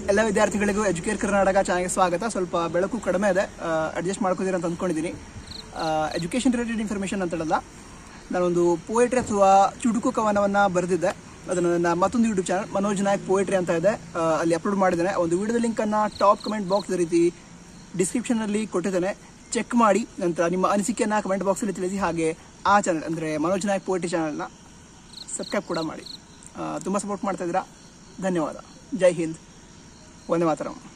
ಎಲ್ಲ ವಿದ್ಯಾರ್ಥಿಗಳಿಗೂ ಎಜುಕೇರ್ ಕರ್ನಾಟಕ ಚಾನಲ್ಗೆ ಸ್ವಾಗತ ಸ್ವಲ್ಪ ಬೆಳಕು ಕಡಿಮೆ ಇದೆ ಅಡ್ಜಸ್ಟ್ ಮಾಡ್ಕೋತೀರ ಅಂತ ಅಂದ್ಕೊಂಡಿದ್ದೀನಿ ಎಜುಕೇಷನ್ ರಿಲೇಟೆಡ್ ಇನ್ಫಾರ್ಮೇಷನ್ ಅಂತ ಹೇಳಲ್ಲ ನಾನೊಂದು ಪೋಯಟ್ರಿ ಅಥವಾ ಚುಟುಕು ಕವನವನ್ನು ಬರೆದಿದ್ದೆ ಅದನ್ನು ನನ್ನ ಮತ್ತೊಂದು YouTube channel Manoj Nayak poetry ಅಂತ ಇದೆ ಆ, ಅಲ್ಲಿ ಅಪ್ಲೋಡ್ ಮಾಡಿದ್ದೇನೆ ಒಂದು ವಿಡಿಯೋದ ಲಿಂಕನ್ನು ಟಾಪ್ ಕಮೆಂಟ್ ಬಾಕ್ಸ್ ರೀತಿ ಡಿಸ್ಕ್ರಿಪ್ಷನಲ್ಲಿ ಕೊಟ್ಟಿದ್ದೇನೆ ಚೆಕ್ ಮಾಡಿ ನಂತರ ನಿಮ್ಮ ಅನಿಸಿಕೆಯನ್ನು ಕಮೆಂಟ್ ಬಾಕ್ಸಲ್ಲಿ ತಿಳಿಸಿ ಹಾಗೆ ಆ ಚಾನಲ್ ಅಂದರೆ ಮನೋಜ್ ನಾಯಕ್ ಪೋಯಟ್ರಿ ಚಾನಲ್ನ ಸಬ್ಸ್ಕ್ರೈಬ್ ಕೂಡ ಮಾಡಿ ತುಂಬ ಸಪೋರ್ಟ್ ಮಾಡ್ತಾ ಇದ್ದೀರಾ ಧನ್ಯವಾದ ಜೈ ಹಿಂದ್ ವಂದೇ ಮಾತರಂ